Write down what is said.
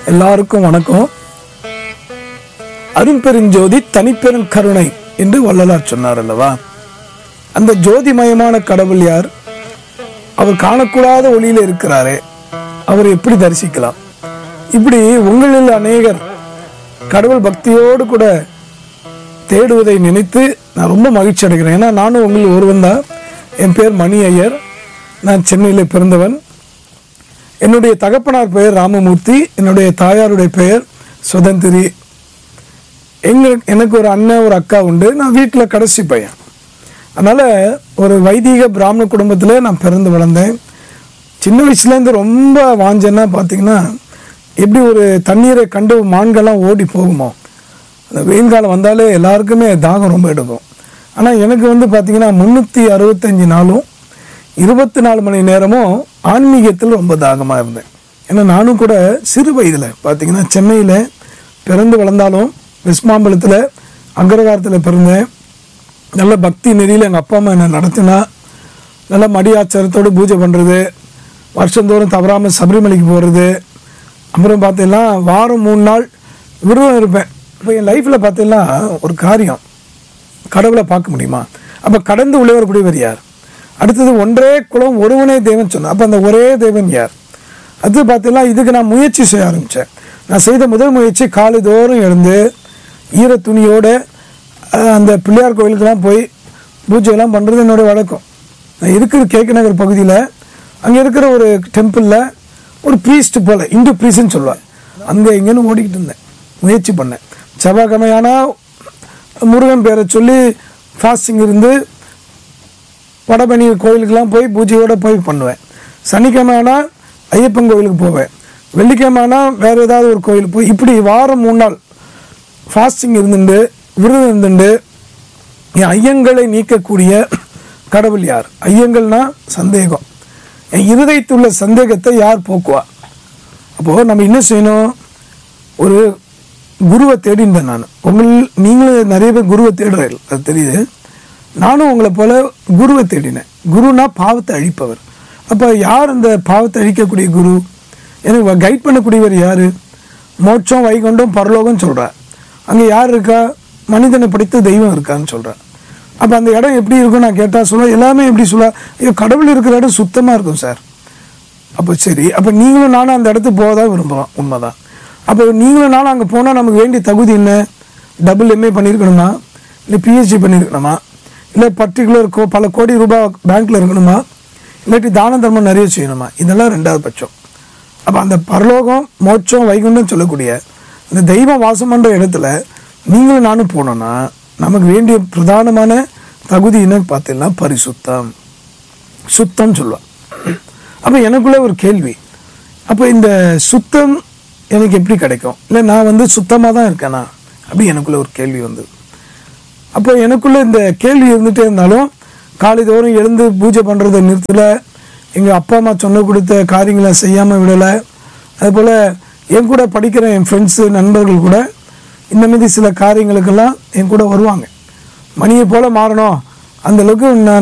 எல்லாருக்கும் வணக்கம் அரும்பெருஞ்சோதி தனிப்பெரும் கருணை என்று வள்ளலார் சொன்னார் அல்லவா அந்த ஜோதிமயமான கடவுள் யார் அவர் காணக்கூடாத ஒளியில இருக்கிறாரே அவர் எப்படி தரிசிக்கலாம் இப்படி உங்களில் அநேகர் கடவுள் பக்தியோடு கூட தேடுவதை நினைத்து நான் ரொம்ப மகிழ்ச்சி அடைகிறேன் ஏன்னா நானும் உங்களில் ஒருவன் தான் என் பேர் மணி ஐயர் நான் சென்னையில் பிறந்தவன் என்னுடைய தகப்பனார் பெயர் ராமமூர்த்தி என்னுடைய தாயாருடைய பெயர் சுதந்திரி எங்க எனக்கு ஒரு அண்ணன் ஒரு அக்கா உண்டு நான் வீட்டில் கடைசி பையன் அதனால் ஒரு வைதீக பிராமண குடும்பத்தில் நான் பிறந்து வளர்ந்தேன் சின்ன வயசுலேருந்து ரொம்ப வாஞ்சன்னா பார்த்தீங்கன்னா எப்படி ஒரு தண்ணீரை கண்டு மான்கள்லாம் ஓடி போகுமோ அந்த வெயில் காலம் வந்தாலே எல்லாருக்குமே தாகம் ரொம்ப எடுக்கும் ஆனால் எனக்கு வந்து பார்த்தீங்கன்னா முந்நூற்றி அறுபத்தஞ்சு நாளும் இருபத்தி நாலு மணி நேரமும் ஆன்மீகத்தில் ரொம்ப தாகமாக இருந்தேன் ஏன்னா நானும் கூட சிறு வயதில் பார்த்தீங்கன்னா சென்னையில் பிறந்து வளர்ந்தாலும் விஸ்மாம்பலத்தில் அக்ரகாரத்தில் பிறந்தேன் நல்ல பக்தி நெறியில் எங்கள் அப்பா அம்மா என்னை நடத்தினா நல்ல மடியாச்சாரத்தோடு பூஜை பண்ணுறது வருஷந்தோறும் தவறாமல் சபரிமலைக்கு போகிறது அப்புறம் பார்த்தீங்கன்னா வாரம் மூணு நாள் விரதம் இருப்பேன் இப்போ என் லைஃப்பில் பார்த்தீங்கன்னா ஒரு காரியம் கடவுளை பார்க்க முடியுமா அப்போ கடந்து உள்ளே வரக்கூடியவர் யார் அடுத்தது ஒன்றே குலம் ஒருவனே தேவன் சொன்னார் அப்போ அந்த ஒரே தேவன் யார் அது பார்த்தீங்கன்னா இதுக்கு நான் முயற்சி செய்ய ஆரம்பித்தேன் நான் செய்த முதல் முயற்சி காலை தோறும் எழுந்து ஈர துணியோடு அஹ், அந்த பிள்ளையார் கோயிலுக்கெல்லாம் போய் பூஜையெல்லாம் பண்ணுறது என்னோட வழக்கம் நான் இருக்கிற கேக்கு நகர் பகுதியில் அங்கே இருக்கிற ஒரு டெம்பிளில் ஒரு ப்ரீஸ்ட் போல் இந்து ப்ரீஸ்ட்னு சொல்லுவாள் அங்கே இங்கேன்னு ஓடிக்கிட்டு இருந்தேன் முயற்சி பண்ணேன் செவ்வாய்க்கிழமையானா முருகன் பேரை சொல்லி ஃபாஸ்டிங் இருந்து வடபழனி கோயிலுக்கெல்லாம் போய் பூஜையோட போய் பண்ணுவேன் சனிக்கிழமை ஆனால் ஐயப்பன் கோயிலுக்கு போவேன் வெள்ளிக்கிழமை ஆனால் வேறு ஏதாவது ஒரு கோயிலுக்கு போய் இப்படி வாரம் மூணு நாள் ஃபாஸ்டிங் இருந்துட்டு விரதம் இருந்துட்டு என் ஐயங்களை நீக்கக்கூடிய கடவுள் யார் ஐயங்கள்னா சந்தேகம் என் இருதயத்துள்ள சந்தேகத்தை யார் போக்குவா அப்போது நம்ம என்ன செய்யணும் ஒரு குருவை தேடிந்தேன் நான் உங்கள் நீங்களும் நிறைய பேர் குருவை தேடுறீர்கள் அது தெரியுது நானும் உங்களை போல குருவை தேடினேன் குருனா பாவத்தை அழிப்பவர் அப்போ யார் அந்த பாவத்தை அழிக்கக்கூடிய குரு எனக்கு கைட் பண்ணக்கூடியவர் யார் மோட்சம் வைகுண்டம் பரலோகம் சொல்கிறார் அங்கே யார் இருக்கா மனிதனை படித்த தெய்வம் இருக்கான்னு சொல்கிறார் அப்போ அந்த இடம் எப்படி இருக்கும் நான் கேட்டால் சொல்ல எல்லாமே எப்படி சொல்ல ஐயோ கடவுள் இருக்கிற இடம் சுத்தமாக இருக்கும் சார் அப்போ சரி அப்போ நீங்களும் நானும் அந்த இடத்துக்கு போக தான் விரும்புகிறோம் உண்மைதான் அப்போ நீங்களும் நானும் அங்கே போனால் நமக்கு வேண்டிய தகுதி என்ன டபுள் எம்ஏ பண்ணியிருக்கணுமா இல்லை பிஹெச்டி பண்ணியிருக்கணுமா இல்லை பர்டிகுலர் கோ பல கோடி ரூபாய் பேங்க்கில் இருக்கணுமா இல்லாட்டி தான தர்மம் நிறைய செய்யணுமா இதெல்லாம் ரெண்டாவது பட்சம் அப்போ அந்த பரலோகம் மோட்சம் வைகுண்டம் சொல்லக்கூடிய அந்த தெய்வம் வாசம் பண்ணுற இடத்துல நீங்களும் நானும் போனோன்னா நமக்கு வேண்டிய பிரதானமான தகுதி என்னன்னு பார்த்தீங்கன்னா பரிசுத்தம் சுத்தம் சொல்லுவான் அப்போ எனக்குள்ள ஒரு கேள்வி அப்போ இந்த சுத்தம் எனக்கு எப்படி கிடைக்கும் இல்லை நான் வந்து சுத்தமாக தான் இருக்கேனா அப்படி எனக்குள்ள ஒரு கேள்வி வந்தது அப்போ எனக்குள்ள இந்த கேள்வி இருந்துகிட்டே இருந்தாலும் காலைதோறும் எழுந்து பூஜை பண்ணுறதை நிறுத்தல எங்கள் அப்பா அம்மா சொன்ன கொடுத்த காரியங்களை செய்யாமல் விடலை அதுபோல் என் கூட படிக்கிற என் ஃப்ரெண்ட்ஸு நண்பர்கள் கூட இந்த மாதிரி சில காரியங்களுக்கெல்லாம் என் கூட வருவாங்க மணியை போல் மாறணும் அந்த அளவுக்கு நான்